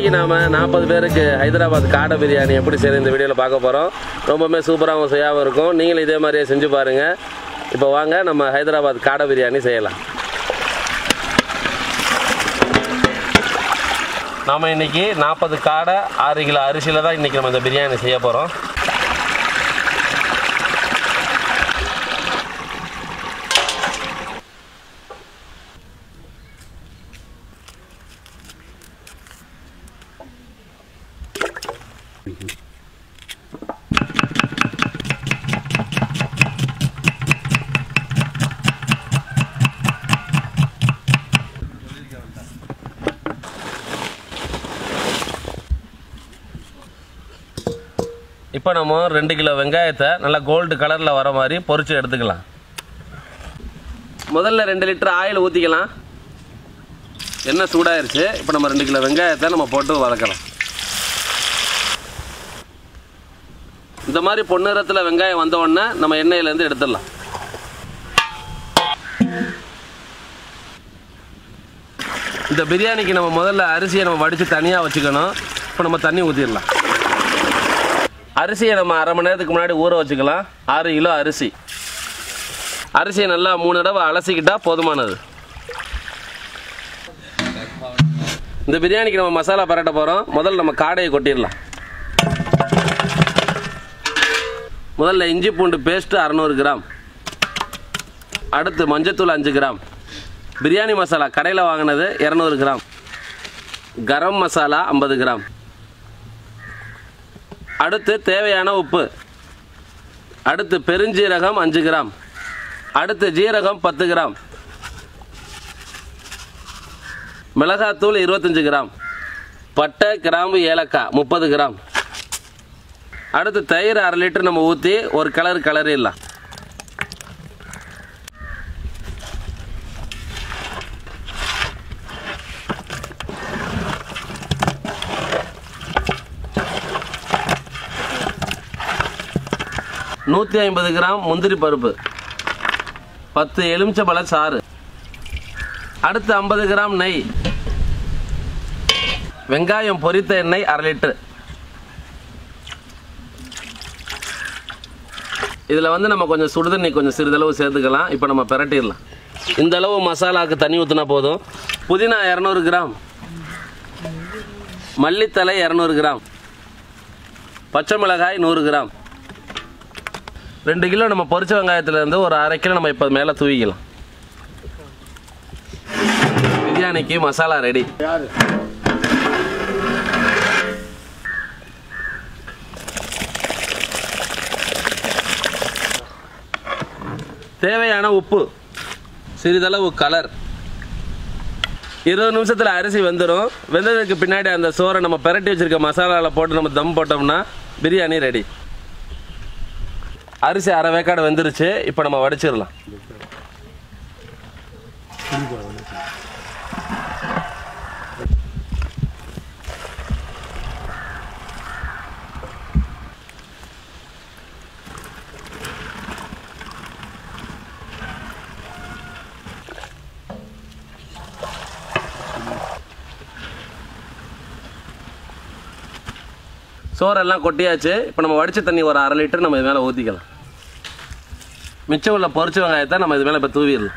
இன்னைக்கு நாம நாற்பது பேருக்கு ஹைதராபாத் காடை பிரியாணி எப்படி செய்யறது இந்த வீடியோவில் பார்க்க போகிறோம் ரொம்பவுமே சூப்பராகவும் சுவையாகவும் இருக்கும் நீங்களும் இதே மாதிரியே செஞ்சு பாருங்க இப்போ வாங்க நம்ம ஹைதராபாத் காடை பிரியாணி செய்யலாம் நாம இன்னைக்கு நாற்பது காடை ஆறு கிலோ அரிசியில் தான் இன்னைக்கு நம்ம இந்த பிரியாணி செய்ய போகிறோம் இப்போ நம்ம ரெண்டு கிலோ வெங்காயத்தை நல்லா கோல்டு கலரில் வர மாதிரி பொரிச்சு எடுத்துக்கலாம் முதல்ல ரெண்டு லிட்டர் ஆயில் ஊற்றிக்கலாம் எண்ணெய் சூடாயிருச்சு இப்போ நம்ம ரெண்டு கிலோ வெங்காயத்தை நம்ம போட்டு வதக்கலாம் இந்த மாதிரி பொன்னிறத்தில் வெங்காயம் வந்த உடனே நம்ம எண்ணெயிலேருந்து எடுத்துடலாம் இந்த பிரியாணிக்கு நம்ம முதல்ல அரிசியை நம்ம வடித்து தனியாக வச்சுக்கணும் இப்போ நம்ம தண்ணி ஊற்றிடலாம் அரிசியை நம்ம அரை மணி நேரத்துக்கு முன்னாடி ஊற வச்சுக்கலாம் ஆறு கிலோ அரிசி அரிசியை நல்லா மூணு தடவை அலசிக்கிட்டா போதுமானது இந்த பிரியாணிக்கு நம்ம மசாலா பரட்ட போகிறோம் முதல்ல நம்ம காடையை கொட்டிடலாம் முதல்ல இஞ்சி பூண்டு பேஸ்ட்டு அறநூறு கிராம் அடுத்து மஞ்சத்தூள் அஞ்சு கிராம் பிரியாணி மசாலா கடையில் வாங்கினது இரநூறு கிராம் கரம் மசாலா ஐம்பது கிராம் அடுத்து தேவையான உப்பு அடுத்து பெருஞ்சீரகம் அஞ்சு கிராம் அடுத்து ஜீரகம் பத்து கிராம் மிளகாத்தூள் இருபத்தஞ்சு கிராம் பட்டை கிராம்பு ஏலக்காய் முப்பது கிராம் அடுத்து தயிர் அரை லிட்டர் நம்ம ஊற்றி ஒரு கலர் கலரிடலாம் நூற்றி ஐம்பது கிராம் முந்திரி பருப்பு பத்து எலுமிச்சம்பழ சாறு அடுத்து ஐம்பது கிராம் நெய் வெங்காயம் பொரித்த எண்ணெய் அரை லிட்டர் இதில் வந்து நம்ம கொஞ்சம் சுடுதண்ணி கொஞ்சம் சிறிதளவு சேர்த்துக்கலாம் இப்போ நம்ம பிரட்டிடலாம் இந்த அளவு மசாலாவுக்கு தண்ணி ஊற்றினா போதும் புதினா இரநூறு கிராம் மல்லித்தலை இரநூறு கிராம் பச்சை மிளகாய் நூறு கிராம் ரெண்டு கிலோ நம்ம பொரிச்ச வெங்காயத்துலேருந்து ஒரு அரை கிலோ நம்ம இப்போ மேலே தூவிக்கலாம் பிரியாணிக்கு மசாலா ரெடி தேவையான உப்பு சிறிதளவு கலர் இருபது நிமிஷத்தில் அரிசி வெந்துடும் வெந்ததுக்கு பின்னாடி அந்த சோறை நம்ம பிரட்டி வச்சிருக்க மசாலாவில் போட்டு நம்ம தம் போட்டோம்னா பிரியாணி ரெடி அரிசி அரை வேக்காடு வெந்துருச்சு இப்போ நம்ம வடிச்சிடலாம் சோறெல்லாம் கொட்டியாச்சு இப்போ நம்ம வடிச்ச தண்ணி ஒரு அரை லிட்டர் நம்ம இது மேலே ஊற்றிக்கலாம் மிச்சம் உள்ள பொரிச்ச வெங்காயத்தை நம்ம இது மேலே இப்போ தூவிடலாம்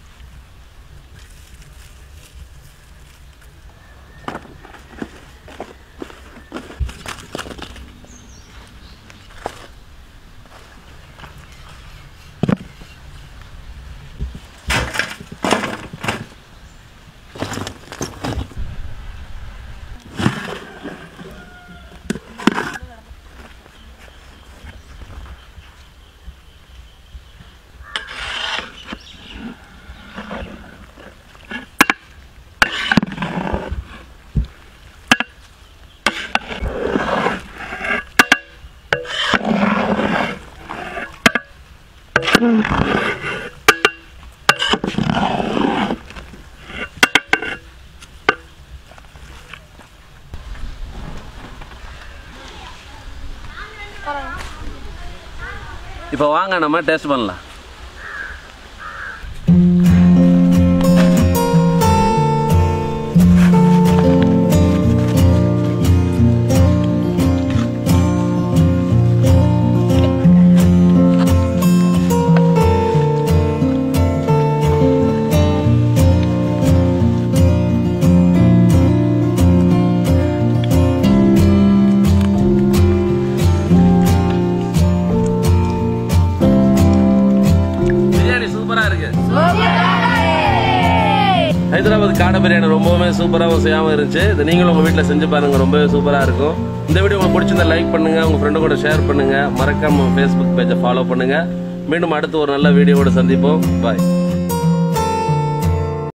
இப்போ வாங்க நம்ம டேஸ்ட் பண்ணலாம் ஹைதராபாத் காடை பிரியாணி ரொம்பவுமே சூப்பராகவும் செய்யாமல் இருந்துச்சு இது நீங்களும் உங்கள் வீட்டில் செஞ்சு பாருங்க ரொம்பவே சூப்பராக இருக்கும் இந்த வீடியோ உங்களுக்கு பிடிச்சிருந்தா லைக் பண்ணுங்க உங்கள் ஃப்ரெண்டு கூட ஷேர் பண்ணுங்க மறக்காம ஃபேஸ்புக் பேஜை ஃபாலோ பண்ணுங்க மீண்டும் அடுத்து ஒரு நல்ல வீடியோவோட சந்திப்போம் பாய்